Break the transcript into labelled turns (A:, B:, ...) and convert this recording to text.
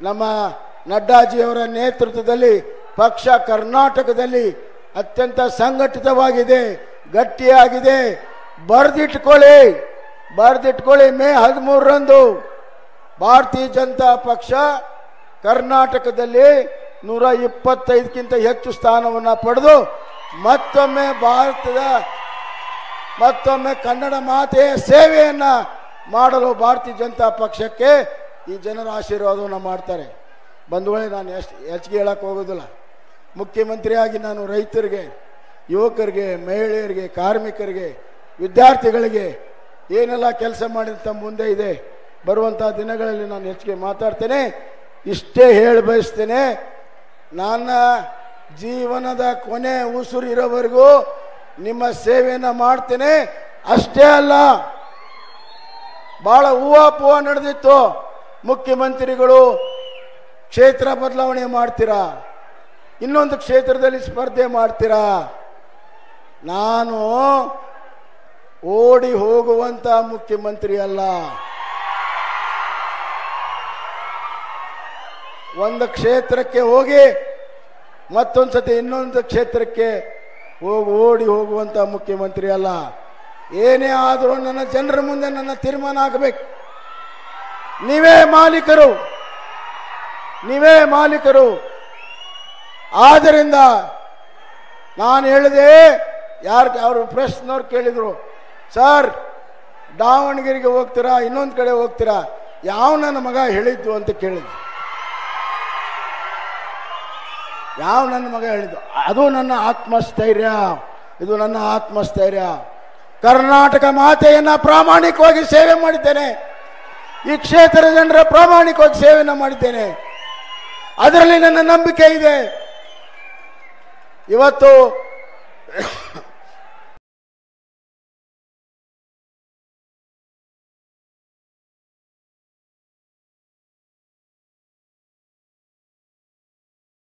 A: ನಮ್ಮ ನಡ್ಡಾಜಿಯವರ ನೇತೃತ್ವದಲ್ಲಿ ಪಕ್ಷ ಕರ್ನಾಟಕದಲ್ಲಿ ಅತ್ಯಂತ ಸಂಘಟಿತವಾಗಿದೆ ಗಟ್ಟಿಯಾಗಿದೆ ಬರೆದಿಟ್ಕೊಳ್ಳಿ ಬರೆದಿಟ್ಕೊಳ್ಳಿ ಮೇ ಹದಿಮೂರರಂದು ಭಾರತೀಯ ಜನತಾ ಪಕ್ಷ ಕರ್ನಾಟಕದಲ್ಲಿ ನೂರ ಇಪ್ಪತ್ತೈದಕ್ಕಿಂತ ಹೆಚ್ಚು ಸ್ಥಾನವನ್ನು ಪಡೆದು ಮತ್ತೊಮ್ಮೆ ಭಾರತದ ಮತ್ತೊಮ್ಮೆ ಕನ್ನಡ ಮಾತೆಯ ಸೇವೆಯನ್ನ ಮಾಡಲು ಭಾರತೀಯ ಜನತಾ ಪಕ್ಷಕ್ಕೆ ಈ ಜನರ ಆಶೀರ್ವಾದವನ್ನು ಮಾಡ್ತಾರೆ ಬಂಧುಗಳೇ ನಾನು ಎಷ್ಟು ಹೆಚ್ಚಿಗೆ ಹೇಳಕ್ಕೆ ಹೋಗೋದಿಲ್ಲ ಮುಖ್ಯಮಂತ್ರಿಯಾಗಿ ನಾನು ರೈತರಿಗೆ ಯುವಕರಿಗೆ ಮಹಿಳೆಯರಿಗೆ ಕಾರ್ಮಿಕರಿಗೆ ವಿದ್ಯಾರ್ಥಿಗಳಿಗೆ ಏನೆಲ್ಲ ಕೆಲಸ ಮಾಡಿದ ಮುಂದೆ ಇದೆ ಬರುವಂಥ ದಿನಗಳಲ್ಲಿ ನಾನು ಹೆಚ್ಚಿಗೆ ಮಾತಾಡ್ತೇನೆ ಇಷ್ಟೇ ಹೇಳಿ ಬಯಸ್ತೇನೆ ನನ್ನ ಜೀವನದ ಕೊನೆ ಉಸಿರು ಇರೋವರೆಗೂ ನಿಮ್ಮ ಸೇವೆಯನ್ನು ಮಾಡ್ತೇನೆ ಅಷ್ಟೇ ಅಲ್ಲ ಬಹಳ ಹೂವಾಪೂವ ನಡೆದಿತ್ತು ಮುಖ್ಯಮಂತ್ರಿಗಳು ಕ್ಷೇತ್ರ ಬದಲಾವಣೆ ಮಾಡ್ತೀರಾ ಇನ್ನೊಂದು ಕ್ಷೇತ್ರದಲ್ಲಿ ಸ್ಪರ್ಧೆ ಮಾಡ್ತೀರಾ ನಾನು ಓಡಿ ಹೋಗುವಂತ ಮುಖ್ಯಮಂತ್ರಿ ಅಲ್ಲ ಒಂದು ಕ್ಷೇತ್ರಕ್ಕೆ ಹೋಗಿ ಮತ್ತೊಂದು ಸತಿ ಇನ್ನೊಂದು ಕ್ಷೇತ್ರಕ್ಕೆ ಹೋಗಿ ಓಡಿ ಹೋಗುವಂತ ಮುಖ್ಯಮಂತ್ರಿ ಅಲ್ಲ ಏನೇ ಆದರೂ ನನ್ನ ಜನರ ಮುಂದೆ ನನ್ನ ತೀರ್ಮಾನ ಆಗಬೇಕು ನೀವೇ ಮಾಲೀಕರು ನೀವೇ ಮಾಲೀಕರು ಆದ್ದರಿಂದ ನಾನು ಹೇಳಿದೆ ಯಾರು ಅವರು ಪ್ರಶ್ನವ್ರು ಕೇಳಿದ್ರು ಸರ್ ದಾವಣಗೆರೆಗೆ ಹೋಗ್ತೀರಾ ಇನ್ನೊಂದು ಕಡೆ ಹೋಗ್ತೀರಾ ಯಾವ ನನ್ನ ಮಗ ಹೇಳಿದ್ದು ಅಂತ ಕೇಳಿದ್ರು ಯಾವ ನನ್ನ ಮಗ ಹೇಳಿದ್ದು ಅದು ನನ್ನ ಆತ್ಮಸ್ಥೈರ್ಯ ಇದು ನನ್ನ ಆತ್ಮಸ್ಥೈರ್ಯ ಕರ್ನಾಟಕ ಮಾತೆಯನ್ನ ಪ್ರಾಮಾಣಿಕವಾಗಿ ಸೇವೆ ಮಾಡಿದ್ದೇನೆ ಈ ಕ್ಷೇತ್ರದ ಜನರ ಪ್ರಾಮಾಣಿಕವಾಗಿ ಸೇವೆಯನ್ನು ಮಾಡಿದ್ದೇನೆ ಅದರಲ್ಲಿ ನನ್ನ ನಂಬಿಕೆ ಇದೆ ಇವತ್ತು